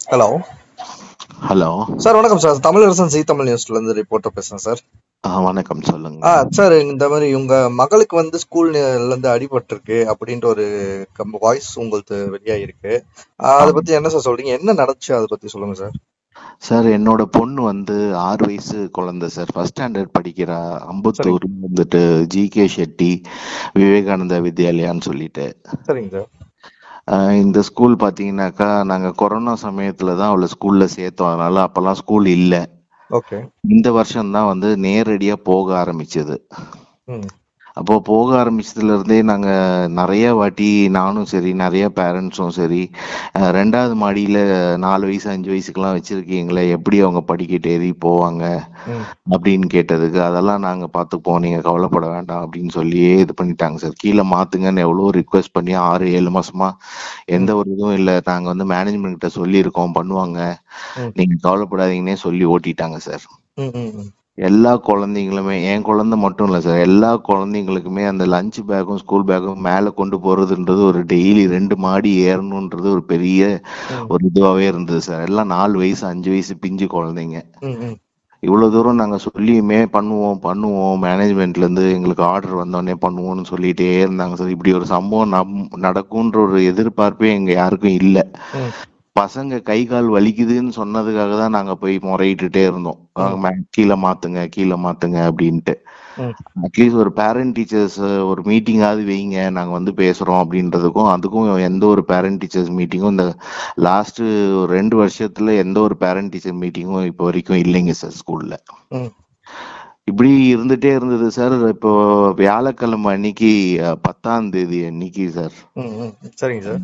Hello hello sir வணக்கம் sir Tamilarasan ji Tamil நியூஸ்ல இருந்து ரிப்போர்ட்டர் பேசுறேன் சார் ஆ வணக்கம் சொல்லுங்க ஆ சார் இந்த மாதிரி உங்க மகளுக்கு வந்து ஸ்கூல்ல இருந்து அடிபட்டிருக்கு அப்படின்ற ஒரு வாய்ஸ் உங்களுக்கு வெளியாயிருக்கு ஆ, அதை பத்தி என்ன சார் சொல்றீங்க என்ன நடந்துச்சு அதை பத்தி சொல்லுங்க சார் சார் என்னோட பொண்ணு வந்து ஆறு வயசு குழந்தை சார் ஃபர்ஸ்ட் ஸ்டாண்டர்ட் படிக்கிறா அம்பத்தூர் வந்துட்டு ஜி கே ஷெட்டி விவேகானந்தா வித்யாலயான்னு சொல்லிட்டு சரிங்க சார் ஆஹ் இந்த ஸ்கூல் பாத்தீங்கன்னாக்கா நாங்க கொரோனா சமயத்துல தான் அவளை ஸ்கூல்ல சேர்த்தோம் அதனால அப்பெல்லாம் ஸ்கூல் இல்ல ஓகே இந்த வருஷம் தான் வந்து நேரடியா போக ஆரம்பிச்சது ம் அப்போ போக ஆரம்பிச்சதுல இருந்தே நாங்க நிறைய வாட்டி நானும் சரி நிறைய பேரண்ட்ஸும் சரி அஹ் ரெண்டாவது மாடியில நாலு வயசு அஞ்சு வயசுக்கெல்லாம் வச்சிருக்கீங்களே எப்படி அவங்க படிக்கட்டு ஏறி போவாங்க ம் அப்படின்னு கேட்டதுக்கு அதெல்லாம் நாங்க பாத்துப்போம் நீங்க கவலைப்பட வேண்டாம் அப்படின்னு சொல்லியே இது பண்ணிட்டாங்க சார் கீழே மாத்துங்கன்னு எவ்வளவு ரிக்வெஸ்ட் பண்ணி ஆறு ஏழு மாசமா எந்த ஒரு இதுவும் இல்ல நாங்க வந்து மேனேஜ்மெண்ட் கிட்ட சொல்லியிருக்கோம் பண்ணுவாங்க ம். நீங்க கவலைப்படாதீங்கன்னே சொல்லி ஓட்டிட்டாங்க சார் ம் ம் ம் எல்லா குழந்தைங்களுமே என் குழந்தை மட்டும் இல்ல சார் எல்லா குழந்தைங்களுக்குமே அந்த லஞ்ச் பேக்கும் ஸ்கூல் பேக்கும் மேல கொண்டு போறதுன்றது ஒரு டெய்லி ரெண்டு மாடி ஏறணுன்றது ஒரு பெரிய ம். ஒரு இதுவாவே இருந்தது சார் எல்லாம் நாலு வயசு அஞ்சு வயசு பிஞ்சு குழந்தைங்க ம் ம் இவ்வளவு தூரம் நாங்க சொல்லியுமே பண்ணுவோம் பண்ணுவோம் மேனேஜ்மெண்ட்ல இருந்து எங்களுக்கு ஆர்டர் வந்தோடனே பண்ணுவோம்னு சொல்லிட்டே இருந்தாங்க சார் இப்படி ஒரு சம்பவம் நம்- நடக்கும்ன்ற ஒரு எதிர்பார்ப்பே எங்க யாருக்கும் இல்ல ம் பசங்க கை கால் வலிக்குதுன்னு சொன்னதுக்காக தான் நாங்க போய் முறையிட்டுட்டே இருந்தோம் அஹ் மே- கீழே மாத்துங்க கீழே மாத்துங்க அப்படின்ட்டு ம் அட்லீஸ்ட் ஒரு பேரண்ட் டீச்சர்ஸ் ஒரு மீட்டிங்காவது வைங்க நாங்க வந்து பேசுறோம் அப்படின்றதுக்கும் அதுக்கும் எந்த ஒரு பேரண்ட் டீச்சர்ஸ் மீட்டிங்கும் இந்த லாஸ்ட் ரெண்டு வருஷத்துல எந்த ஒரு பேரண்ட் டீச்சர் மீட்டிங்கும் இப்போ வரைக்கும் இல்லைங்க சார் ஸ்கூல்ல ம் இப்படி இருந்துட்டே இருந்தது சார் இப்போ வியாழக்கிழமை அன்னைக்கு அஹ், பத்தாம் தேதி அன்னைக்கு சார் ம் ம் சரிங்க சார்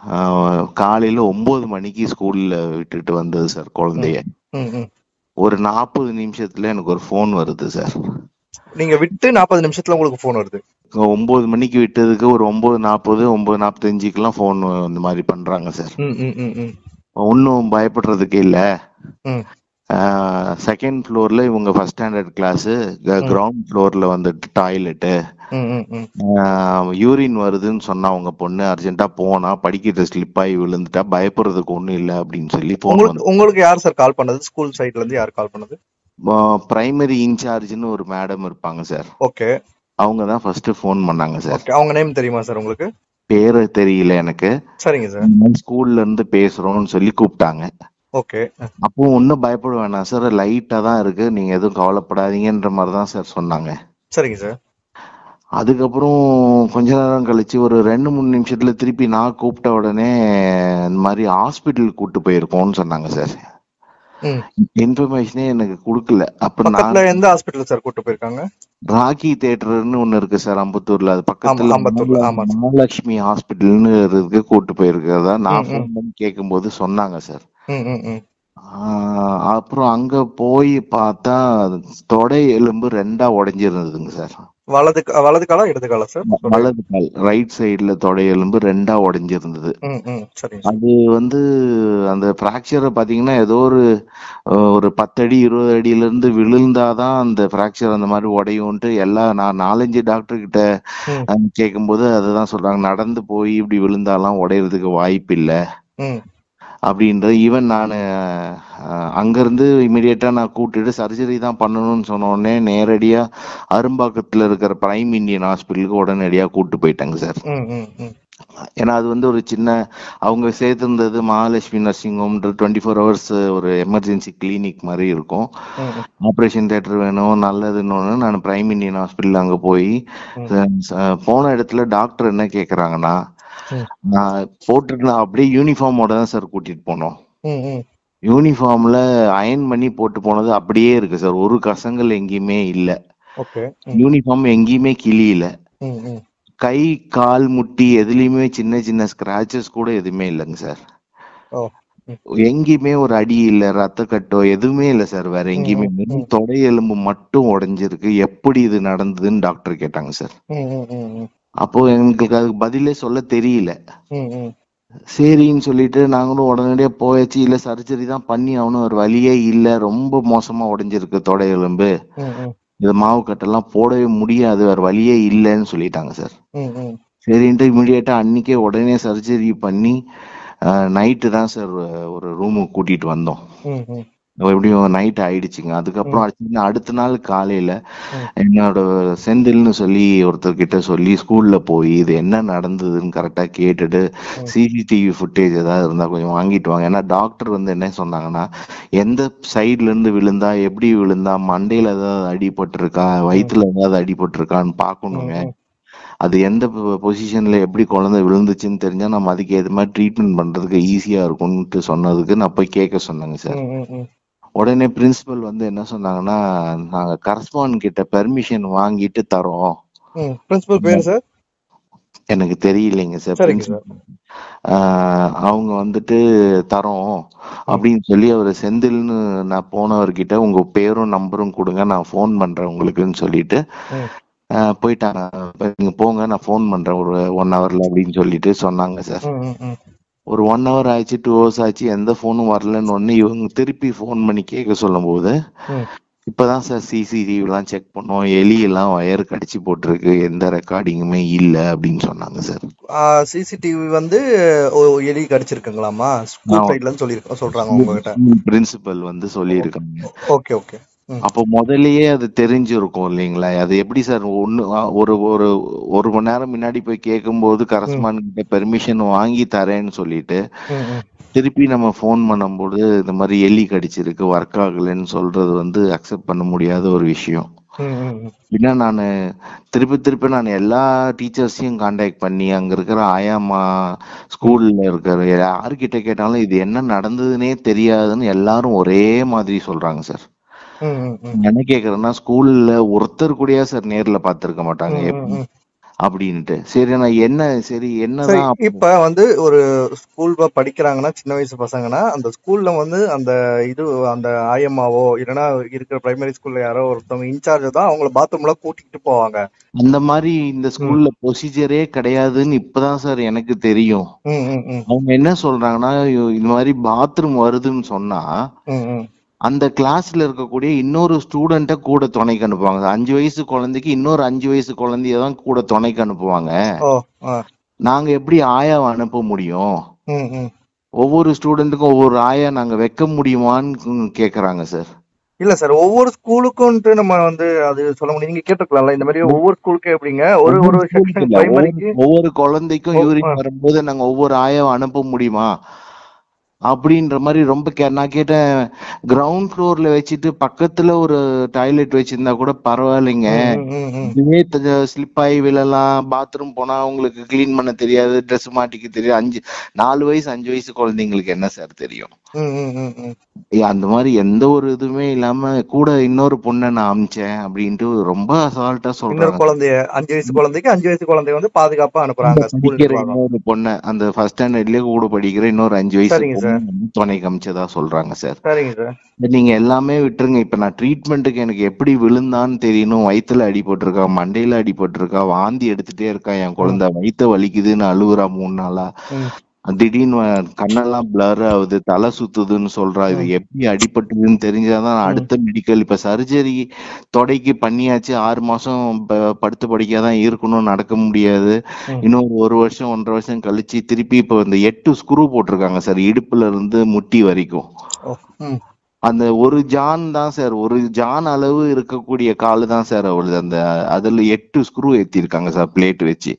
ஆஹ் காலையில ஒன்பது மணிக்கு ஸ்கூல்ல விட்டுட்டு வந்தது சார் குழந்தைய ம் ம் ஒரு நாற்பது நிமிஷத்துல எனக்கு ஒரு ஃபோன் வருது சார் நீங்க விட்டு நாற்பது நிமிஷத்துல உங்களுக்கு ஃபோன் வருது ஒன்பது மணிக்கு விட்டதுக்கு ஒரு ஒன்பது நாற்பது ஒன்பது நாற்பத்தஞ்சுக்கெல்லாம் ஃபோன் இந்த மாதிரி பண்றாங்க சார் ம் ம் ம் ம் ஒன்றும் பயப்படுறதுக்கு இல்ல ம் செகண்ட் ஃப்ளோர்ல இவங்க ஃபர்ஸ்ட் ஸ்டாண்டர்ட் கிளாஸ் கிரவுண்ட் ஃப்ளோர்ல வந்துட்டு டாய்லெட்டு ம் ம் ம் யூரின் வருதுன்னு சொன்னா உங்க பொண்ணு அர்ஜென்ட்டா போனா படிக்கிட்டு ஸ்லிப் ஆகி விழுந்துட்டா பயப்படுறதுக்கு ஒண்ணும் இல்ல அப்படின்னு சொல்லி போன் உங்களுக்கு உங்களுக்கு யார் சார் கால் பண்ணது ஸ்கூல் சைட்ல இருந்து யார் கால் பண்ணது பிரைமரி இன்சார்ஜ்னு ஒரு மேடம் இருப்பாங்க சார் ஓகே அவங்க தான் ஃபர்ஸ்ட் ஃபோன் பண்ணாங்க சார் ஓகே அவங்க நேம் தெரியுமா சார் உங்களுக்கு பேரு தெரியல எனக்கு சரிங்க சார் ஸ்கூல்ல இருந்து பேசுறோம்னு சொல்லி கூப்பிட்டாங்க ஓகே அப்போ ஒன்றும் பயப்பட வேணாம் சார் லைட்டா தான் இருக்கு நீங்க எதுவும் கவலைப்படாதீங்கன்ற மாதிரி தான் சார் சொன்னாங்க சரிங்க சார் அதுக்கப்புறம் கொஞ்ச நேரம் கழிச்சு ஒரு ரெண்டு மூணு நிமிஷத்துல திருப்பி நான் கூப்பிட்ட உடனே இந்த மாதிரி ஹாஸ்பிட்டல் கூட்டு போயிருக்கோம்னு சொன்னாங்க சார் ம் இன்ஃபர்மேஷனே எனக்கு கொடுக்கல அப்ப நான் பக்கத்துல எந்த ஹாஸ்பிட்டல் சார் கூட்டு போயிருக்காங்க ராக்கி தேட்டர்னு ஒண்ணு இருக்கு சார் அம்பத்தூர்ல அது ஆமா பக்கத்துல அம்பத்தூர்ல ஆமா சார் மகாலட்சுமி ஹாஸ்பிட்டல்னு இருக்கு கூட்டு போயிருக்கிறதா நான் ம், ம். ஃபோன் பண்ணி கேட்கும்போது சொன்னாங்க சார் ம் ம் ம் ஆஹ் அப்புறம் அங்க போய் பார்த்தா தொடை எலும்பு ரெண்டா உடைஞ்சிருந்ததுங்க சார் வலது கா- வலது காலா இடது காலா சார் சொல்லுங்க. வலது கால் ரைட் சைடுல தொடை எலும்பு ரெண்டா உடைஞ்சிருந்தது ம் ம் சரிங்க சார் அது வந்து அந்த பிராக்சரை பாத்தீங்கன்னா ஏதோ ஒரு அஹ், ஒரு பத்தடி இருபது அடியில இருந்து விழுந்தாதான் அந்த பிராக்சர் அந்த மாதிரி உடையும்ட்டு எல்லா நான் நாலஞ்சு டாக்டர் கிட்ட ம் அஹ், கேட்கும்போது அதுதான் சொல்றாங்க நடந்து போய் இப்படி விழுந்தாலாம் உடையறதுக்கு வாய்ப்பு இல்ல ம் அப்படின்ற ஈவன் நான் அங்கிருந்து இமிடியேட்டா நான் கூட்டிட்டு சர்ஜரி தான் பண்ணணும்னு சொன்ன உடனே நேரடியா அரும்பாக்கத்துல இருக்கிற பிரைம் இந்தியன் ஹாஸ்பிட்டலுக்கு உடனடியா கூட்டு போயிட்டாங்க சார் ம் ம் ம் ஏன்னா அது வந்து ஒரு சின்ன அவங்க சேர்த்திருந்தது மகாலட்சுமி நர்சிங் ஹோம்ன்ற டுவெண்ட்டி ஃபோர் ஹவர்ஸ் ஒரு எமர்ஜென்சி கிளினிக் மாதிரி இருக்கும் ம் ம் ஆப்ரேஷன் தேட்டர் வேணும் நல்லதுன்னு நான் பிரைம் இந்தியன் ஹாஸ்பிட்டல் அங்க போய் ம். ச- போன இடத்துல டாக்டர் என்ன கேக்குறாங்கன்னா ம். நான் போட்டுட்டு அப்படியே யூனிஃபார்மோட தான் சார் கூட்டிட்டு போனோம் ம் ம் யூனிஃபார்ம்ல அயன் பண்ணி போட்டு போனது அப்படியே இருக்கு சார் ஒரு கசங்கள் எங்கேயுமே இல்ல ஓகே ம் யூனிஃபார்ம் எங்கேயுமே கிளியில ம் ம் கை கால் முட்டி எதுலயுமே சின்ன சின்ன ஸ்கிராச்சஸ் கூட எதுவுமே இல்லைங்க சார் ஓ ம் எங்கேயுமே ஒரு அடி இல்ல ரத்த கட்டோ எதுவுமே இல்ல சார் வேற எங்கேயுமே ம், வெறும் ம். தொடை எலும்பு மட்டும் உடைஞ்சிருக்கு எப்படி இது நடந்ததுன்னு டாக்டர் கேட்டாங்க சார் ம் ம் ம் ம் அப்போ எங்களுக்கு அதுக்கு பதிலே சொல்ல தெரியல ம் ம் சரின்னு சொல்லிட்டு நாங்களும் உடனடியா போயாச்சு இல்ல சர்ஜரி தான் பண்ணி ஆகணும் ஒரு வழியே இல்ல ரொம்ப மோசமா உடைஞ்சிருக்கு தொடை எலும்பு ம் ம் இது மாவு கட்டெல்லாம் போடவே முடியாது வேற வழியே இல்லைன்னு சொல்லிட்டாங்க சார் ம் ம் சரின்ட்டு இமிடியேட்டா அன்னைக்கே உடனே சர்ஜரி பண்ணி நைட்டு தான் சார் ஒரு ரூமுக்கு கூட்டிட்டு வந்தோம் ம் ம் எப்படியும் நைட் ஆயிடுச்சுங்க அதுக்கப்புறம் அடுத்த அடுத்த நாள் காலையில ம். என்னோட செந்தில்னு சொல்லி ஒருத்தர்கிட்ட சொல்லி ஸ்கூல்ல போய் இது என்ன நடந்ததுன்னு கரெக்டா கேட்டுட்டு சிசிடிவி ஃபுட்டேஜ் ஏதாவது இருந்தா கொஞ்சம் வாங்கிட்டு வாங்க ஏன்னா டாக்டர் வந்து என்ன சொன்னாங்கன்னா எந்த சைடுல இருந்து விழுந்தா எப்படி விழுந்தா மண்டையில ஏதாவது அடிபட்டிருக்கா வயித்துல ஏதாவது அடிபட்டிருக்கான்னு பாக்கணுங்க ம், அது எந்த பொசிஷன்ல எப்படி குழந்தை விழுந்துச்சுன்னு தெரிஞ்சா நம்ம அதுக்கு ஏத்த மாதிரி ட்ரீட்மெண்ட் பண்றதுக்கு ஈஸியா இருக்கும்ட்டு சொன்னதுக்கு நான் போய் கேட்க சொன்னேங்க சார் ம், ம், ம். உடனே பிரின்சிபல் வந்து என்ன சொன்னாங்கன்னா நாங்க கரஸ்பாண்ட் கிட்ட பெர்மிஷன் வாங்கிட்டு தரோம் ம் பிரின்சிபல் பேரு சார் எனக்கு தெரியலைங்க சார் சரிங்க principal. ஆஹ் அவங்க வந்துட்டு தரோம் அப்படின்னு சொல்லி அவர் செந்தில்னு நான் போனவர்கிட்ட உங்க பேரும் நம்பரும் கொடுங்க நான் ஃபோன் பண்றேன் உங்களுக்குன்னு சொல்லிட்டு ம் ஆஹ் போயிட்டாங்க இப்ப நீங்க போங்க நான் ஃபோன் பண்றேன் ஒரு ஒன் ஹவர்ல அப்படின்னு சொல்லிட்டு சொன்னாங்க சார் ம், ம், ம். ஒரு ஒன் ஹவர் ஆச்சு டூ ஹவர்ஸ் ஆச்சு எந்த ஃபோனும் வரலன்னு ஒன்னு இவங்க திருப்பி ஃபோன் பண்ணி கேட்க சொல்லும் போது ம். இப்பதான் சார் சிசிடிவி எல்லாம் செக் பண்ணோம் எலி எல்லாம் ஒயர் கடிச்சு போட்டிருக்கு எந்த ரெக்கார்டிங்குமே இல்ல அப்படின்னு சொன்னாங்க சார் ஆ, சிசிடிவி வந்து ஓ, எலி கடிச்சிருக்குங்களாமா ஸ்கூல் ஆமா. சைட்லன்னு சொல்லி சொல்றாங்க உங்ககிட்ட பிரின்சிபல் வந்து சொல்லியிருக்காங்க ஓகே ஓகே ம் அப்போ முதல்லயே அது தெரிஞ்சிருக்கும் இல்லைங்களா அது எப்படி சார் ஒண்ணு ஆ, ஒரு ஒரு ஒரு மணி நேரம் முன்னாடி போய் கேட்கும்போது கரஸ்பாண்ட் கிட்ட பெர்மிஷன் வாங்கி தரேன்னு சொல்லிட்டு ம், ம். திருப்பி நம்ம ஃபோன் பண்ணும்போது இந்த மாதிரி எலி கடிச்சிருக்கு ஒர்க் ஆகலைன்னு சொல்றது வந்து அக்செப்ட் பண்ண முடியாத ஒரு விஷயம் ம், ம், ம். ஏன்னா நான் திருப்பி திருப்பி நான் எல்லா டீச்சர்ஸையும் காண்டாக்ட் பண்ணி அங்க இருக்கிற ஆயாமா ஸ்கூல்ல இருக்கிற யாருக்கிட்ட கேட்டாலும் இது என்ன நடந்ததுன்னே தெரியாதுன்னு எல்லாரும் ஒரே மாதிரி சொல்றாங்க சார் ம், ம், ம். என்ன கேக்குறேன்னா ஸ்கூல்ல ஒருத்தர் கூடயா சார் நேர்ல பாத்திருக்க மாட்டாங்க ம், ம், எப்படி ம். அப்படின்ட்டு சரி நான் என்ன சரி சரி என்னதான் அப்போ- இப்ப வந்து ஒரு ஸ்கூல் படிக்கிறாங்கன்னா சின்ன வயசு பசங்கன்னா அந்த ஸ்கூல்ல வந்து அந்த இது அந்த ஆயம்மாவோ இல்லைன்னா இருக்கிற பிரைமரி ஸ்கூல்ல யாரோ ஒருத்தவங்க இன்சார்ஜ் தான் அவங்கள பாத்ரூம்ல கூட்டிட்டு போவாங்க அந்த மாதிரி இந்த ஸ்கூல்ல ப்ரொசீஜரே கிடையாதுன்னு இப்பதான் சார் எனக்கு தெரியும் ம், ம், ம். அவங்க என்ன சொல்றாங்கன்னா ஐயோ, இந்த மாதிரி பாத்ரூம் வருதுன்னு சொன்னா ம், ம். அந்த கிளாஸ்ல இருக்கக்கூடிய இன்னொரு ஸ்டூடெண்ட்ட கூட துணைக்கு அனுப்புவாங்க அஞ்சு வயசு குழந்தைக்கு இன்னொரு அஞ்சு வயசு குழந்தைய தான் கூட துணைக்கு அனுப்புவாங்க ஓ ஆ. நாங்க எப்படி ஆயாவை அனுப்ப முடியும் ம், ம். ஒவ்வொரு ஸ்டூடெண்ட்டுக்கும் ஒவ்வொரு ஆயா நாங்க வைக்க முடியுமான்னு கேக்குறாங்க சார் இல்ல சார் ஒவ்வொரு ஸ்கூலுக்கும்ட்டு நம்ம வந்து அது சொல்ல முடியும் நீங்க கேட்டிருக்கலாம்ல இந்த மாதிரி ஒவ்வொரு ஸ்கூலுக்கு எப்படிங்க ஒரு ஒரு ஒவ்வொரு ஸ்கூலுக்கு செக்ஷன் இல்ல, ஒவ்வொரு பிரைமரிக்கு ஒவ்வொரு குழந்தைக்கும் ஓ, யூரின் ஆ. வரும்போது நாங்க ஒவ்வொரு ஆயாவை அனுப்ப முடியுமா அப்படின்ற மாதிரி ரொம்ப கே நான் கேட்டேன் கிரவுண்ட் ஃப்ளோர்ல வச்சுட்டு பக்கத்துல ஒரு டாய்லெட் வச்சிருந்தா கூட பரவாயில்லைங்க ம், ம், ம். இதுவே ஸ்லிப் ஆகி விழலாம் பாத்ரூம் போனா உங்களுக்கு க்ளீன் பண்ண தெரியாது ட்ரெஸ் மாட்டிக்க தெரியாது அஞ்சு நாலு வயசு அஞ்சு வயசு குழந்தைங்களுக்கு என்ன சார் தெரியும் ம், ம், ம், ம். ஏய், அந்த மாதிரி எந்த ஒரு இதுவுமே இல்லாம கூட இன்னொரு பொண்ணை நான் அமிச்சேன் அப்படின்ட்டு ரொம்ப அசால்ட்டா இன்னொரு சொல்றாங்க குழந்தைய அஞ்சு வயசு குழந்தைக்கு அஞ்சு வயசு குழந்தைய வந்து பாதுகாப்பா அனுப்புறாங்க ஸ்கூல் படிக்கிற நிர்வாகம் இன்னொரு பொண்ணை அந்த ஃபர்ஸ்ட் ஸ்டாண்டர்ட்லயே கூட படிக்கிற இன்னொரு அஞ்சு வயசு சரிங்க பொண்ணு வந்து துணைக்கு அமிச்சதா சொல்றாங்க சார் சரிங்க சார் இது நீங்க எல்லாமே விட்டுருங்க இப்ப நான் ட்ரீட்மெண்ட்டுக்கு எனக்கு எப்படி விழுந்தான்னு தெரியணும் வயித்துல அடிபட்டிருக்கா மண்டையில அடிபட்டிருக்கா வாந்தி எடுத்துட்டே இருக்கா என் குழந்தை வயித்த வலிக்குதுன்னு அழுகுறா மூணு நாளா ம், திடீர்னு வ- கண்ணெல்லாம் பிளர் ஆகுது தலை சுத்துதுன்னு சொல்றா இது ம், எப்படி அடிபட்டதுன்னு தெரிஞ்சாதான் நான் ம், அடுத்த மெடிக்கல் இப்ப சர்ஜரி தொடைக்கு பண்ணியாச்சு ஆறு மாசம் ப- படுத்து படிக்காதான் இருக்கணும் நடக்க முடியாது ம். இன்னும் ஒரு வருஷம் ஒன்றரை வருஷம் கழிச்சு திருப்பி இப்ப இந்த எட்டு ஸ்க்ரூ போட்டிருக்காங்க சார் இடுப்புல இருந்து முட்டி வரைக்கும் ஓ, ம். அந்த ஒரு ஜான் தான் சார் ஒரு ஜான் அளவு இருக்கக்கூடிய காலு தான் சார் அவளுது அந்த அதுல எட்டு ஸ்க்ரூ ஏத்திருக்காங்க சார் பிளேட் வச்சு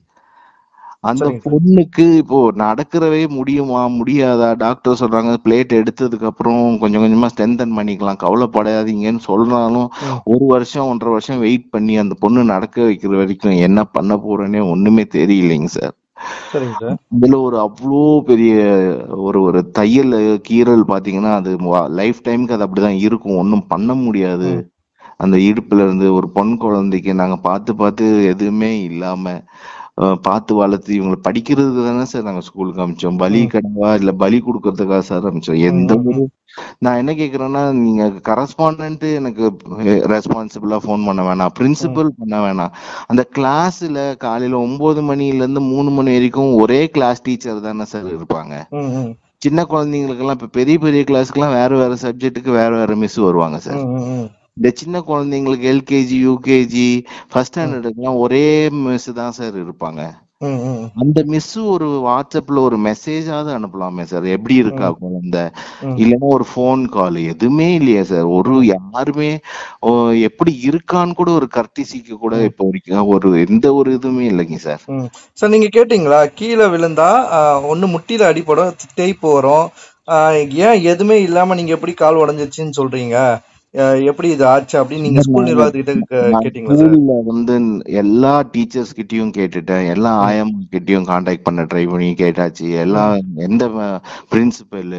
அந்த சரிங்க சார் பொண்ணுக்கு இப்போ நடக்கிறவே முடியுமா முடியாதா டாக்டர் சொல்றாங்க பிளேட் எடுத்ததுக்கு அப்புறம் கொஞ்சம் கொஞ்சமா ஸ்ட்ரென்தன் பண்ணிக்கலாம் கவலைப்படாதீங்கன்னு சொல்றாலும் ம், ஒரு வருஷம் ஒன்றரை வருஷம் வெயிட் பண்ணி அந்த பொண்ணு நடக்க வைக்கிற வரைக்கும் என்ன பண்ண போறேன்னே ஒண்ணுமே தெரியலைங்க சார் சரிங்க சார் இதுல ஒரு அவ்வளோ பெரிய ஒரு ஒரு தையல் கீறல் பாத்தீங்கன்னா அது லைஃப் டைம்க்கு அது அப்படிதான் இருக்கும் ஒன்றும் பண்ண முடியாது ம், அந்த இடுப்புல இருந்து ஒரு பொன் குழந்தைக்கு நாங்க பார்த்து பார்த்து எதுவுமே இல்லாம அஹ், பார்த்து வளர்த்து இவங்களை படிக்கிறதுக்கு தானே சார் நாங்க ஸ்கூலுக்கு அமிச்சோம் பலி ம், கடவா இல்ல பலி கொடுக்கறதுக்காக சார் அமிச்சோம் ம், எந்த ம், ஒரு ம். நான் என்ன கேக்குறேன்னா நீங்க கரஸ்பாண்டன்ட் எனக்கு ரெஸ்பான்சிபிளா ஃபோன் பண்ண வேணாம் ம், பிரின்சிபல் பண்ண வேணாம் அந்த கிளாஸ்ல காலையில ஒன்பது மணில இருந்து மூணு மணி வரைக்கும் ஒரே கிளாஸ் டீச்சர் தானே சார் இருப்பாங்க ம், ம். சின்ன குழந்தைங்களுக்கெல்லாம் இப்ப பெரிய பெரிய கிளாஸ்க்குலாம் வேற வேற சப்ஜெக்ட்டுக்கு வேற வேற மிஸ் வருவாங்க சார் ம், ம், ம். இந்த சின்ன குழந்தைங்களுக்கு எல்கேஜி யூகேஜி ஃபர்ஸ்ட் ம், ஸ்டாண்டர்டுக்குலாம் ஒரே மிஸ் தான் சார் இருப்பாங்க ம் ம் அந்த மிஸ் ஒரு வாட்ஸ்அப்ல ஒரு மெசேஜாவது அனுப்பலாமே சார் எப்படி இருக்கா ம் குழந்தை ம் இல்லைன்னா ஒரு ஃபோன் கால் எதுவுமே இல்லையா சார் ஒரு ம் யாருமே ஓ, எப்படி இருக்கான்னு கூட ஒரு கர்த்திசிக்கு கூட ம் இப்போ வரைக்கும் ஒரு எந்த ஒரு இதுவுமே இல்லைங்க சார் ம் சார் நீங்க கேட்டீங்களா கீழே விழுந்தா ஆஹ், ஒண்ணு முட்டியில அடிபடும் தேய்ப்பு வரும் ஆஹ், ஏன் எதுவுமே இல்லாம நீங்க எப்படி கால் உடைஞ்சிருச்சுன்னு சொல்றீங்க ஆஹ், எப்படி இது ஆச்சு அப்படின்னு நீங்க சார் ஸ்கூல் நாங்க நிர்வாகத்துக்கிட்ட கே- நான் கேட்டீங்களா சார் ஸ்கூல்ல வந்து எல்லா டீச்சர்ஸ் கிட்டயும் கேட்டுட்டேன் எல்லா ம் ஆயம் கிட்டயும் காண்டாக்ட் பண்ண ட்ரை பண்ணி கேட்டாச்சு எல்லா ம் எந்த பிரின்சிபல்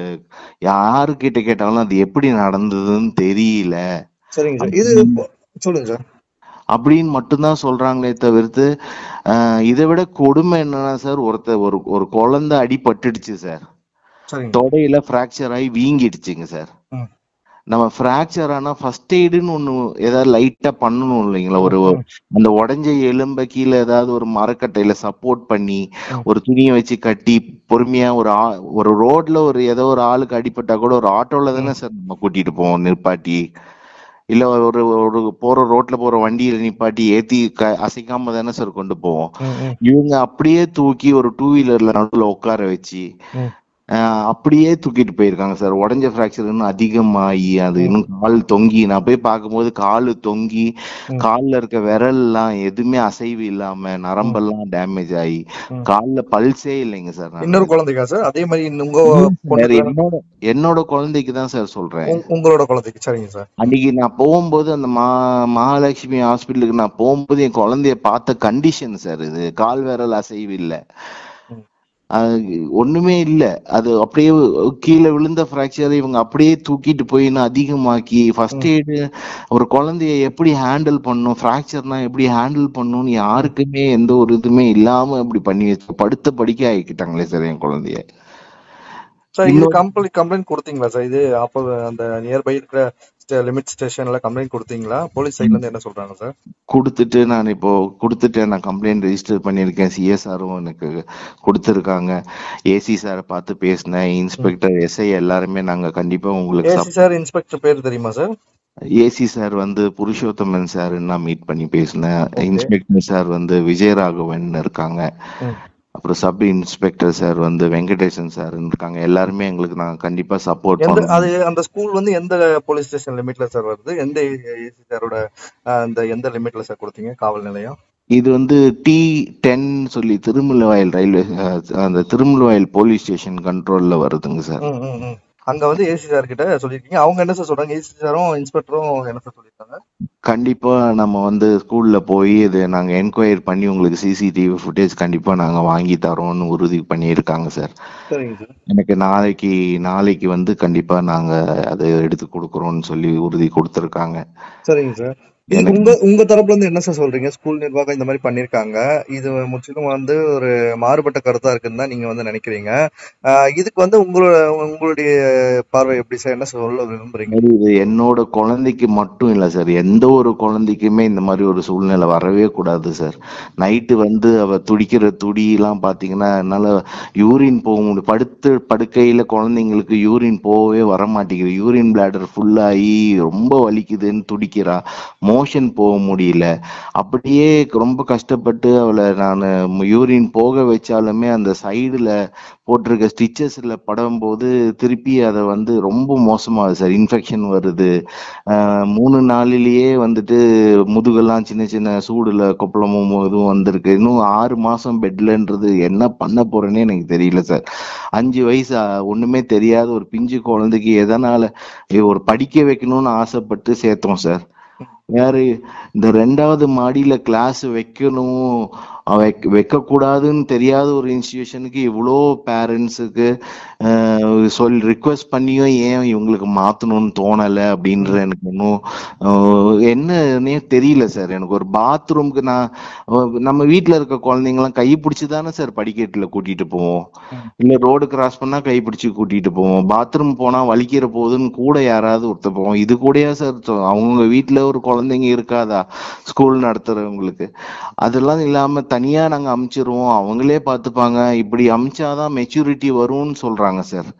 யாரு கிட்ட கேட்டாலும் அது எப்படி நடந்ததுன்னு தெரியல சரிங்க சார் இது அப்படின்னு இப்போ- சொல்லுங்க சார் அப்படின்னு மட்டும்தான் சொல்றாங்களே தவிர்த்து ஆஹ் இதை விட கொடுமை என்னன்னா சார் ஒருத்தர் ஒரு ஒரு குழந்தை அடிபட்டுடுச்சு சார் சரிங்க தொடையில ஃப்ராக்சர் ஆகி வீங்கிடுச்சுங்க சார் ம் நம்ம ஃப்ராக்சர் ஆனா ஃபர்ஸ்ட் எய்டுன்னு ஒண்ணு ஏதாவது லைட்டா பண்ணணும் இல்லைங்களா ம் ஒரு ம் அந்த உடைஞ்ச எலும்ப கீழே ஏதாவது ஒரு மரக்கட்டையில சப்போர்ட் பண்ணி ம் ஒரு துணியை வச்சு கட்டி பொறுமையா ஒரு ஆ- ஒரு ரோட்ல ஒரு ஏதோ ஒரு ஆளுக்கு அடிபட்டா கூட ஒரு ஆட்டோல ம் தானே சார் நம்ம கூட்டிட்டு போவோம் நிப்பாட்டி இல்ல ஒரு ஒரு போற ரோட்ல போற வண்டியில நிப்பாட்டி ஏத்தி க- அசைக்காம தானே சார் கொண்டு போவோம் ம் ம் இவங்க அப்படியே தூக்கி ஒரு டூ வீலர்ல நடுவுல உட்கார வச்சு ம் ஆஹ் அப்படியே தூக்கிட்டு போயிருக்காங்க சார் உடஞ்ச ஃப்ராக்சர் இன்னும் அதிகமாகி அது ம் இன்னும் கால் தொங்கி நான் போய் பார்க்கும்போது காலு தொங்கி ம் கால்ல இருக்க விரல்லாம் எதுவுமே அசைவு இல்லாம ம் நரம்பெல்லாம் டேமேஜ் ஆகி ம் கால்ல பல்ஸே இல்லைங்க சார் நான் இன்னொரு குழந்தைக்கா சார் அதே மாதிரி இன்னும் உங்க இல்ல சார் பொண்ணுக்கு தானே என்னோட என்னோட குழந்தைக்கு தான் சார் சொல்றேன் உங்- உங்களோட குழந்தைக்கு சரிங்க சார் அன்னைக்கு நான் போகும்போது அந்த மா மகாலட்சுமி ஹாஸ்பிட்டலுக்கு நான் போகும்போது என் குழந்தைய பார்த்த கண்டிஷன் சார் இது கால் விரல் அசைவு இல்ல ம் அது ஒண்ணுமே இல்ல அது அப்படியே கீழே விழுந்த ஃப்ராக்சர் இவங்க அப்படியே தூக்கிட்டு போய் இன்னும் அதிகமாக்கி ஃபர்ஸ்ட் ம் எய்டு ஒரு குழந்தைய எப்படி ஹேண்டில் பண்ணும் ஃப்ராக்சர்னா எப்படி ஹேண்டில் பண்ணணும்னு ம் யாருக்குமே எந்த ஒரு இதுவுமே இல்லாம இப்படி பண்ணி வச்சு படுத்த படிக்க ஆக்கிட்டாங்களே சார் என் குழந்தைய சார் இது இன்னொரு கம்ப்ளைண்ட் கம்ப்ளைண்ட் கொடுத்தீங்களா சார் இது அப்போ அந்த நியர்பை இருக்கிற லிமிட் ஸ்டேஷன்ல கம்ப்ளைண்ட் கொடுத்தீங்களா போலீஸ் சைட்ல இருந்து என்ன சொல்றாங்க சார் கொடுத்துட்டு நான் இப்போ கொடுத்துட்டேன் நான் கம்ப்ளைண்ட் ரெஜிஸ்டர் பண்ணியிருக்கேன் சிஎஸ்ஆரும் எனக்கு கொடுத்துருக்காங்க ஏசி சாரை பார்த்து பேசினேன் ம் இன்ஸ்பெக்டர் எஸ்ஐ எல்லாருமே நாங்க கண்டிப்பா உங்களுக்கு ஏசி சார் இன்ஸ்பெக்டர் பேர் தெரியுமா சார் ஏசி சார் வந்து புருஷோத்தமன் சார் நான் மீட் பண்ணி பேசினேன் ஓகே இன்ஸ்பெக்டர் சார் வந்து விஜயராகவன் இருக்காங்க ம் அப்புறம் சப் இன்ஸ்பெக்டர் சார் வந்து வெங்கடேசன் சார் இருக்காங்க எல்லாருமே எங்களுக்கு நான் கண்டிப்பா சப்போர்ட் எந்த அது பண்ணுவோம் அந்த ஸ்கூல் வந்து எந்த போலீஸ் ஸ்டேஷன் லிமிட்ல சார் வருது எந்த ஏசி சாரோட அந்த எந்த லிமிட்ல சார் கொடுத்தீங்க காவல் நிலையம் இது வந்து டி டென் சொல்லி திருமலவாயல் ரயில்வே அஹ், அந்த திருமலவாயல் போலீஸ் ஸ்டேஷன் கண்ட்ரோல்ல வருதுங்க சார் ம் ம் ம் அங்க வந்து ஏசி சார் கிட்ட சொல்லிருக்கீங்க அவங்க என்ன சார் சொல்றாங்க ஏசி சாரும் இன்ஸ்பெக்டரும் என்ன சார் சொல்லிருக்காங்க கண்டிப்பா நம்ம வந்து ஸ்கூல்ல போய் இது நாங்க என்கொயரி பண்ணி உங்களுக்கு சிசிடிவி ஃபுட்டேஜ் கண்டிப்பா நாங்க வாங்கி தரோம்னு உறுதி பண்ணியிருக்காங்க சார் சரிங்க சார் எனக்கு நாளைக்கு நாளைக்கு வந்து கண்டிப்பா நாங்க அதை எடுத்து கொடுக்குறோம்னு சொல்லி உறுதி கொடுத்துருக்காங்க சரிங்க சார் இது எனக்கு உங்க உங்க தரப்புல இருந்து என்ன சார் சொல்றீங்க ஸ்கூல் நிர்வாகம் இந்த மாதிரி பண்ணிருக்காங்க இது முற்றிலும் வந்து ஒரு மாறுபட்ட கருத்தா இருக்குன்னு தான் நீங்க வந்து நினைக்கிறீங்க ஆஹ் இதுக்கு வந்து உங்களோட உங்களுடைய பார்வை எப்படி சார் என்ன சொல்ல விரும்புறீங்க சரி, இது என்னோட குழந்தைக்கு மட்டும் இல்ல சார் எந்த ஒரு குழந்தைக்குமே இந்த மாதிரி ஒரு சூழ்நிலை வரவே கூடாது சார் நைட்டு வந்து அவ துடிக்கிற துடி எல்லாம் பாத்தீங்கன்னா என்னால யூரின் போக முடியும் படுத்து படுக்கையில குழந்தைங்களுக்கு யூரின் போகவே வர மாட்டேங்குது யூரின் பிளாடர் ஃபுல்லாகி ரொம்ப வலிக்குதுன்னு துடிக்கிறா மோஷன் போக முடியல அப்படியே ரொம்ப கஷ்டப்பட்டு அவளை நான் யூரின் போக வச்சாலுமே அந்த சைடுல போட்டிருக்க ஸ்டிச்சஸ்ல படும்போது திருப்பி அதை வந்து ரொம்ப மோசமாகுது சார் இன்ஃபெக்ஷன் வருது ஆஹ் மூணு நாளிலேயே வந்துட்டு முதுகெல்லாம் சின்ன சின்ன சூடுல கொப்பளமும் இதுவும் வந்திருக்கு இன்னும் ஆறு மாசம் பெட்லன்றது என்ன பண்ண போறேன்னே எனக்கு தெரியல சார் அஞ்சு வயசு ஆ- ஒண்ணுமே தெரியாத ஒரு பிஞ்சு குழந்தைக்கு எதனால ஐயோ, ஒரு படிக்க வைக்கணும்னு ஆசைப்பட்டு சேர்த்தோம் சார் யாரு இந்த ரெண்டாவது மாடியில கிளாஸ் வைக்கணும் அஹ் வைக்க வைக்கக்கூடாதுன்னு தெரியாத ஒரு இன்ஸ்டிடியூஷனுக்கு இவ்வளோ பேரண்ட்ஸுக்கு சொல் ரிக்வெஸ்ட் பண்ணியும் ஏன் இவங்களுக்கு மாத்தணும்னு தோணலை அப்படின்ற எனக்கு இன்னும் அஹ், என்னன்னே தெரியல சார் எனக்கு ஒரு பாத்ரூம்க்கு நான் அஹ், நம்ம வீட்ல இருக்க குழந்தைங்கலாம் கை பிடிச்சி தானே சார் படிக்கட்டுல கூட்டிட்டு போவோம் இல்ல ரோடு கிராஸ் பண்ணா கை பிடிச்சி கூட்டிட்டு போவோம் பாத்ரூம் போனா வலிக்கிற போதுன்னு கூட யாராவது ஒருத்தர் போவோம் இது கூடயா சார் சொ- அவங்க வீட்ல ஒரு குழந்தைங்க இருக்காதா ஸ்கூல் நடத்துறவங்களுக்கு அதெல்லாம் இல்லாம தனியா நாங்க அமிச்சிருவோம் அவங்களே பாத்துப்பாங்க இப்படி அமிச்சாதான் மெச்சூரிட்டி வரும்னு சொல்றாங்க சார்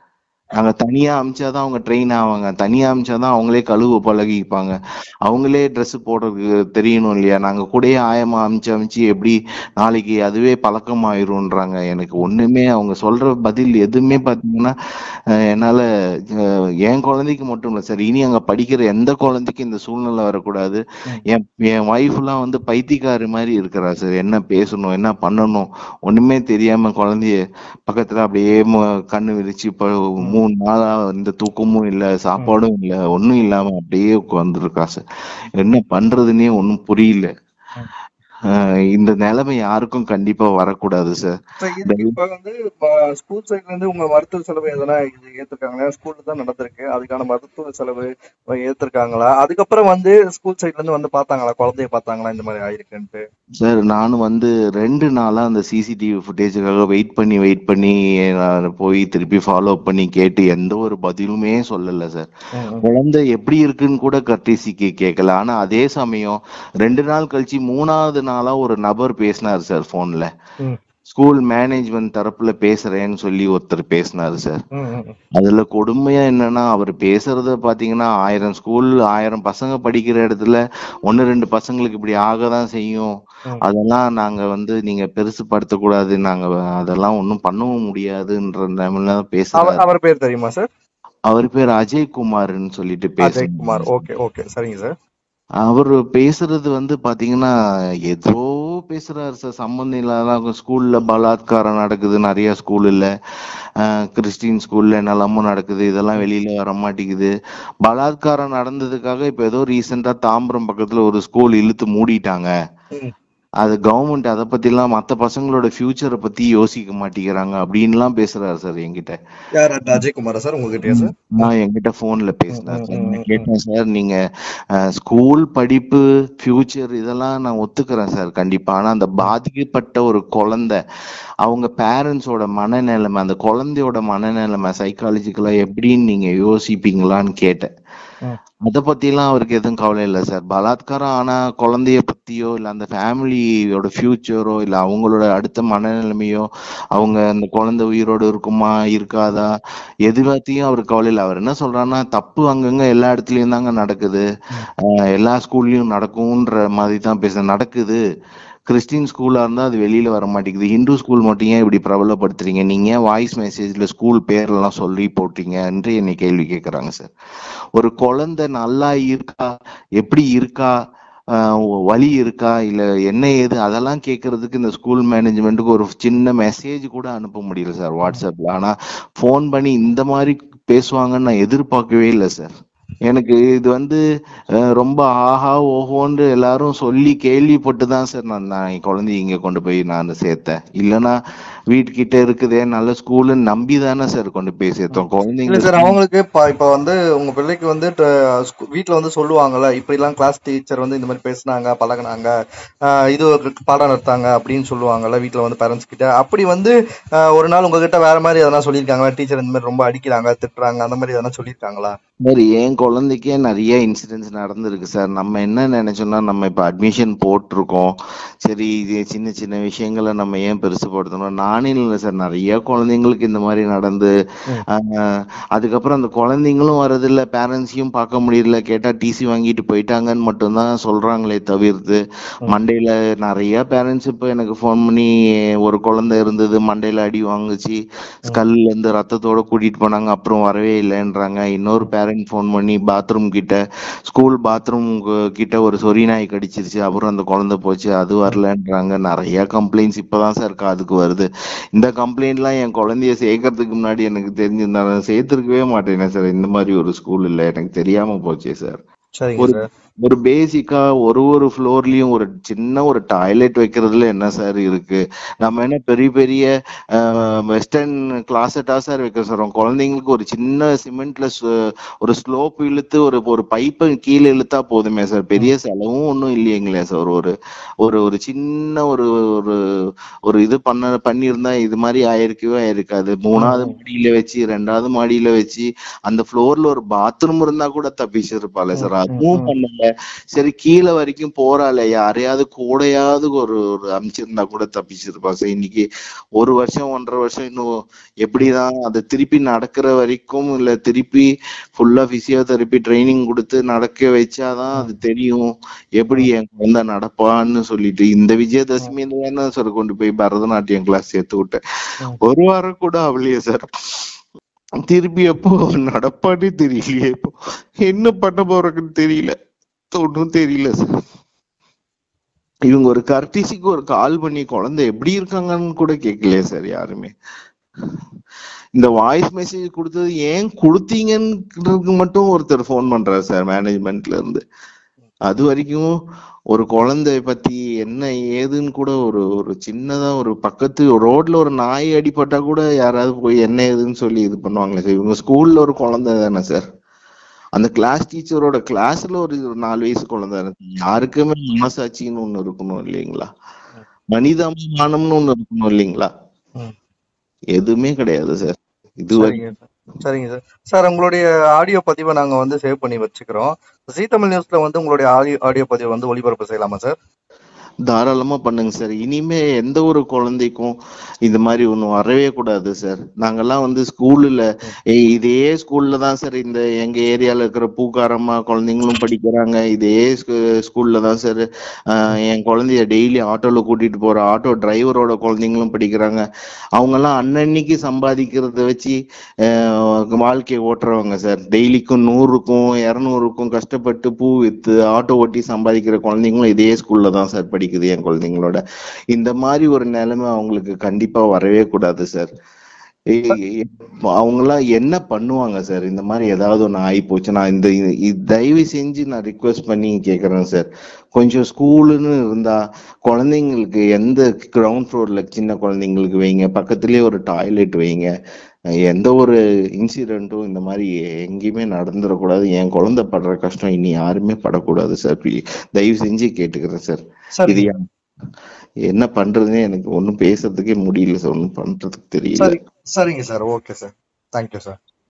நாங்க தனியா அமிச்சாதான் அவங்க ட்ரெயின் ஆவாங்க தனியா அமிச்சாதான் அவங்களே கழுவ பழகிப்பாங்க அவங்களே ட்ரெஸ் போடுறதுக்கு தெரியணும் இல்லையா நாங்க கூடயே ஆயமா அமிச்சு அமிச்சு எப்படி நாளைக்கு அதுவே பழக்கமாயிரும்ன்றாங்க எனக்கு ஒண்ணுமே அவங்க சொல்ற பதில் எதுவுமே பாத்தீங்கன்னா அஹ் என்னால அஹ் என் குழந்தைக்கு மட்டும் இல்ல சார் இனி அங்க படிக்கிற எந்த குழந்தைக்கும் இந்த சூழ்நிலை வரக்கூடாது ம். என் என் ஒய்ஃப் எல்லாம் வந்து பைத்தியக்காரி மாதிரி இருக்கிறா சார் என்ன பேசணும் என்ன பண்ணணும் ஒண்ணுமே தெரியாம குழந்தைய பக்கத்துல அப்படியே மு- கண்ணு விரிச்சு இப்ப ம். மூணு நாளா இந்த தூக்கமும் இல்ல ம். சாப்பாடும் இல்ல ஒண்ணும் இல்லாம அப்படியே உட்கார்ந்துருக்கா சார் என்ன பண்றதுன்னே ஒண்ணும் புரியல ம். ஆஹ் இந்த நிலைமை யாருக்கும் கண்டிப்பா வரக்கூடாது சார் சார் இதுக்கு இப்ப வந்து ஸ்கூல் சைட்ல இருந்து உங்க மருத்துவ செலவு எதனா இது ஏத்திருக்காங்களா ஸ்கூல்ல தான் நடந்திருக்கு அதுக்கான மருத்துவ செலவு ஏத்திருக்காங்களா அதுக்கப்புறம் வந்து ஸ்கூல் சைட்ல இருந்து வந்து பார்த்தாங்களா குழந்தைய பார்த்தாங்களா இந்த மாதிரி ஆயிருக்குன்ட்டு சார் நானும் வந்து ரெண்டு நாளா அந்த சிசிடிவி ஃபுட்டேஜுக்காக வெயிட் பண்ணி வெயிட் பண்ணி நான் போய் திருப்பி ஃபாலோ பண்ணி கேட்டு எந்த ஒரு பதிலுமே சொல்லல சார் ம், ம். குழந்தை எப்படி இருக்குன்னு கூட கர்டிசிக்கு கேட்கல ஆனா அதே சமயம் ரெண்டு நாள் கழிச்சு மூணாவது நாளா ஒரு நபர் பேசினார் சார் போன்ல ம், ஸ்கூல் மேனேஜ்மெண்ட் தரப்புல பேசுறேன்னு சொல்லி ஒருத்தர் பேசினாரு சார் ம், ம், ம். அதுல கொடுமையா என்னன்னா அவர் பேசுறத பாத்தீங்கன்னா ஆயிரம் ஸ்கூல் ஆயிரம் பசங்க படிக்கிற இடத்துல ஒன்னு ரெண்டு பசங்களுக்கு இப்படி ஆகதான் செய்யும் ம். அதெல்லாம் நாங்க வந்து நீங்க பெருசுப்படுத்த கூடாது நாங்க அதெல்லாம் ஒண்ணும் பண்ணவும் முடியாதுன்ற நிலைமையில தான் அவர் பேசுறாரு அவர் பேர் தெரியுமா சார் அவர் பேர் அஜய் குமார்னு சொல்லிட்டு அஜய் குமார் பேசுறாரு ஓகே ஓகே சரிங்க சார் அவர் பேசுறது வந்து பாத்தீங்கன்னா ஏதோ பேசுறாரு சார் சம்பந்தம் இல்லாத ஸ்கூல்ல பலாத்காரம் நடக்குது நிறைய ஸ்கூல்ல கிறிஸ்டின் ஸ்கூல்ல என்னெல்லாமோ நடக்குது இதெல்லாம் வெளியில வர மாட்டேங்குது பலாத்காரம் நடந்ததுக்காக இப்ப ஏதோ ரீசெண்டா தாம்பரம் பக்கத்துல ஒரு ஸ்கூல் இழுத்து மூடிட்டாங்க ம். அது கவர்மெண்ட் அதை பத்தி எல்லாம் மத்த பசங்களோட ஃபியூச்சரை பத்தி யோசிக்க மாட்டேங்கிறாங்க அப்படின்லாம் பேசுறாரு சார் என்கிட்ட யார் அந்த அஜய் குமாரா சார் உங்ககிட்டயா சார் நான் என்கிட்ட போன்ல ம், பேசினார் ம், சார் ம், நான் ம், ம். கேட்டேன் சார் நீங்க ஸ்கூல் படிப்பு ஃபியூச்சர் இதெல்லாம் நான் ஒத்துக்கிறேன் சார் கண்டிப்பா ஆனா அந்த ம், பாதிக்கப்பட்ட ஒரு குழந்தை அவங்க பேரண்ட்ஸோட மனநிலைமை அந்த குழந்தையோட மனநிலைமை சைக்காலஜிக்கலா எப்படின்னு நீங்க யோசிப்பீங்களான்னு கேட்டேன் ம். அத பத்திலாம் அவருக்கு எதுவும் கவலை இல்லை சார் பலாத்காரம் ஆனா குழந்தைய பத்தியோ இல்ல அந்த ஃபேமிலியோட ஃபியூச்சரோ இல்ல அவங்களோட அடுத்த மனநிலைமையோ அவங்க அந்த குழந்தை உயிரோடு இருக்குமா இருக்காதா எது பத்தியும் அவருக்கு கவலை இல்லை அவர் என்ன சொல்றாருன்னா தப்பு அங்கங்க எல்லா இடத்துலயும் தாங்க நடக்குது ம். ஆஹ் எல்லா ஸ்கூல்லயும் நடக்கும்ன்ற மாதிரி தான் பேச நடக்குது கிறிஸ்டின் ஸ்கூலா இருந்தா அது வெளியில வர மாட்டேங்குது ஹிந்து ஸ்கூல் மட்டும் ஏன் இப்படி பிரபலப்படுத்துறீங்க நீங்க ஏன் வாய்ஸ் மெசேஜ்ல ஸ்கூல் பேர்லாம் சொல்லி போட்டீங்க என்று என்னை கேள்வி கேட்கறாங்க சார் ஒரு குழந்தை நல்லா இருக்கா எப்படி இருக்கா ஆஹ் வலி இருக்கா இல்ல என்ன ஏது அதெல்லாம் கேட்கறதுக்கு இந்த ஸ்கூல் மேனேஜ்மெண்ட்டுக்கு ஒரு சின்ன மெசேஜ் கூட அனுப்ப முடியல சார் வாட்ஸ்அப்ல ஆனா ஃபோன் பண்ணி இந்த மாதிரி பேசுவாங்கன்னு நான் எதிர்பார்க்கவே இல்லை சார் எனக்கு இது வந்து அஹ், ரொம்ப ஆஹா ஓஹோன்னு எல்லாரும் சொல்லி கேள்விப்பட்டு தான் சார் நான் நான் என் குழந்தைய இங்க கொண்டு போய் நான் சேர்த்தேன் இல்லைன்னா வீட்டுக்கிட்ட இருக்குதே நல்ல ஸ்கூலுன்னு நம்பி தானே சார் கொண்டு போய் சேர்த்தோம் இல்ல குழந்தைங்க சார் ஸ்கூல் அவங்களுக்கு இப்ப இப்ப வந்து உங்க பிள்ளைக்கு வந்து ட- ஸ்கூ- வீட்ல வந்து சொல்லுவாங்கல்ல இப்படி எல்லாம் கிளாஸ் டீச்சர் வந்து இந்த மாதிரி பேசுனாங்க பழகுனாங்க ஆஹ் இது ஒரு பாடம் நடத்தாங்க அப்படின்னு சொல்லுவாங்கல்ல வீட்ல வந்து பேரண்ட்ஸ் கிட்ட அப்படி வந்து ஆஹ் ஒரு நாள் உங்ககிட்ட வேற மாதிரி எதனா சொல்லியிருக்காங்களா டீச்சர் இந்த மாதிரி ரொம்ப அடிக்கிறாங்க திட்டுறாங்க அந்த மாதிரி எதனா சொல்லியிருக்காங்களா சார் என் குழந்தைக்கே நிறைய இன்சிடென்ட்ஸ் நடந்திருக்கு சார் நம்ம என்ன நினைச்சோம்னா நம்ம இப்ப அட்மிஷன் போட்டிருக்கோம் சரி இது சின்ன சின்ன விஷயங்களை நம்ம ஏன் பெருசுப்படுத்தணும் நானே இல்லை சார் நிறைய குழந்தைங்களுக்கு இந்த மாதிரி நடந்து ம். ஆஹ், அதுக்கப்புறம் அந்த குழந்தைங்களும் வரதில்ல பேரண்ட்ஸையும் பார்க்க முடியல கேட்டா டிசி வாங்கிட்டு போயிட்டாங்கன்னு மட்டும்தான் சொல்றாங்களே தவிர்த்து ம். மண்டையில நிறைய பேரண்ட்ஸ் இப்போ எனக்கு ஃபோன் பண்ணி ஒரு குழந்தை இருந்தது மண்டையில அடி வாங்குச்சு ம். ஸ்கல்ல இருந்து ரத்தத்தோட கூட்டிட்டு போனாங்க அப்புறம் வரவே இல்லைன்றாங்க இன்னொரு பேரண்ட் ஃபோன் பண்ணி பாத்ரூம் கிட்ட ஸ்கூல் பாத்ரூம் கிட்ட ஒரு சொறி நாய் கடிச்சிருச்சு அப்புறம் அந்த குழந்தை போச்சு அது ம். வரலன்றாங்க நிறைய கம்ப்ளைண்ட்ஸ் இப்பதான் சார் காதுக்கு வருது இந்த கம்ப்ளைண்ட்லாம் என் குழந்தைய சேர்க்கறதுக்கு முன்னாடி எனக்கு தெரிஞ்சிருந்தா நான் சேர்த்திருக்கவே மாட்டேனே சார் இந்த மாதிரி ஒரு ஸ்கூல் இல்ல எனக்கு தெரியாம போச்சே சார் சரிங்க ஒரு சார் ஒரு பேசிக்கா ஒரு ஒரு ஃப்ளோர்லயும் ஒரு சின்ன ஒரு டாய்லெட் வைக்கிறதுல என்ன சார் இருக்கு நம்ம என்ன பெரிய பெரிய வெஸ்டர்ன் கிளாஸட்டா சார் வைக்க சொல்றோம் குழந்தைங்களுக்கு ஒரு சின்ன சிமெண்ட்ல ஒரு ஸ்லோப் இழுத்து ஒரு ஒரு பைப்பை கீழே இழுத்தா போதுமே சார் ம். பெரிய செலவும் ஒன்றும் இல்லைங்களே சார் ஒரு ஒரு ஒரு சின்ன ஒரு ஒரு ஒரு இது பண்ண பண்ணியிருந்தா இது மாதிரி ஆயிருக்கவே ஆயிருக்காது ம், மூணாவது ம், மாடியில வச்சு ரெண்டாவது மாடியில வச்சு அந்த ஃப்ளோர்ல ஒரு பாத்ரூம் இருந்தா கூட தப்பிச்சிருப்பாளே ம், சார் ம், அதுவும் ம். பண்ணல சரி கீழே வரைக்கும் போறாளே யாரையாவது கூடையாவது ஒரு ஒரு அமைச்சிருந்தா கூட தப்பிச்சிருப்பா சார் இன்னைக்கு ஒரு வருஷம் ஒன்றரை வருஷம் இன்னும் எப்படிதான் அதை திருப்பி நடக்கிற வரைக்கும் இல்ல திருப்பி ஃபுல்லா பிசியோதெரப்பி ட்ரைனிங் கொடுத்து நடக்க வச்சாதான் ம், அது தெரியும் எப்படி ம், என் குழந்தை நடப்பான்னு சொல்லிட்டு இந்த ம், விஜயதசமி வேணா சார் கொண்டு போய் பரதநாட்டியம் கிளாஸ் சேர்த்து விட்டேன் ம். ஒரு வாரம் கூட அவளையே சார் திருப்பி எப்போ நடப்பானே தெரியலையே இப்போ என்ன பண்ண போறதுன்னு தெரியல ஒன்றும் தெரியல சார் இவங்க ஒரு கர்டிசிக்கு ஒரு கால் பண்ணி குழந்தை எப்படி இருக்காங்கன்னு கூட கேட்கலையே சார் யாருமே இந்த வாய்ஸ் மெசேஜ் கொடுத்தது ஏன் கொடுத்தீங்கன்னு மட்டும் ஒருத்தர் ஃபோன் பண்றாரு சார் மேனேஜ்மெண்ட்ல இருந்து அது வரைக்கும் ஒரு குழந்தை பத்தி என்ன ஏதுன்னு கூட ஒரு ஒரு சின்னதா ஒரு பக்கத்து ரோட்ல ஒரு நாய் அடிபட்டா கூட யாராவது போய் என்ன ஏதுன்னு சொல்லி இது பண்ணுவாங்களே சார் இவங்க ஸ்கூல்ல ஒரு குழந்தை தானே சார் அந்த கிளாஸ் டீச்சரோட கிளாஸ்ல ஒரு நாலு வயசு குழந்தை தானே யாருக்குமே மனசாட்சின்னு ஒண்ணு இருக்கணும் இல்லைங்களா ம், மனிதாபிமானம்னு ஒண்ணு இருக்கணும் இல்லைங்களா ம். எதுவுமே கிடையாது சார் இது சரிங்க சார் சரிங்க சார் சார் உங்களுடைய ஆடியோ பதிவை நாங்க வந்து சேவ் பண்ணி வச்சுக்கிறோம் ஜீ தமிழ் நியூஸ்ல வந்து உங்களுடைய ஆடியோ ஆடியோ பதிவை வந்து ஒளிபரப்பு செய்யலாமா சார் தாராளமா பண்ணுங்க சார் இனிமே எந்த ஒரு குழந்தைக்கும் இந்த மாதிரி ஒண்ணும் வரவே கூடாது சார் நாங்கெல்லாம் வந்து ஸ்கூல்ல ம், இதே ஸ்கூல்ல தான் சார் இந்த எங்க ஏரியால இருக்கிற பூக்காரம்மா குழந்தைங்களும் படிக்கிறாங்க இதே ஸ்கூல்ல தான் சார் ம், என் குழந்தைய டெய்லி ஆட்டோல கூட்டிட்டு போற ஆட்டோ டிரைவரோட குழந்தைங்களும் படிக்கிறாங்க அவங்க எல்லாம் அன்னன்னைக்கு சம்பாதிக்கிறத வச்சு அஹ், வாழ்க்கையை ஓட்டுறவங்க சார் டெய்லிக்கும் நூறுக்கும் இரநூறுக்கும் கஷ்டப்பட்டு பூ வித்து ஆட்டோ ஓட்டி சம்பாதிக்கிற குழந்தைங்களும் இதே ஸ்கூல்ல தான் சார் படிக்குது என் குழந்தைங்களோட இந்த மாதிரி ஒரு நிலைமை அவங்களுக்கு கண்டிப்பா வரவே கூடாது சார் அவங்கெல்லாம் என்ன பண்ணுவாங்க சார் இந்த மாதிரி ஏதாவது ஒன்று ஆகி போச்சு நான் இந்த இது- இது தயவு செஞ்சு நான் ரிக்வெஸ்ட் பண்ணி கேட்குறேன் சார் கொஞ்சம் ஸ்கூலுன்னு இருந்தா குழந்தைங்களுக்கு எந்த கிரவுண்ட் ஃப்ளோர்ல சின்ன குழந்தைங்களுக்கு வைங்க பக்கத்துலயே ஒரு டாய்லெட் வைங்க எந்த ஒரு இன்சிடென்ட்டும் இந்த மாதிரி எங்கேயுமே நடந்துடக்கூடாது என் குழந்தை படுற கஷ்டம் இனி யாருமே படக்கூடாது சார் தயவு செஞ்சு கேட்டுக்கிறேன் சார் இது சரிங்க ஏன் என்ன பண்றதுன்னே எனக்கு ஒன்றும் பேசுறதுக்கே முடியல சார் ஒன்றும் பண்றதுக்கு தெரியல சரி சரிங்க sir okay sir thank you sir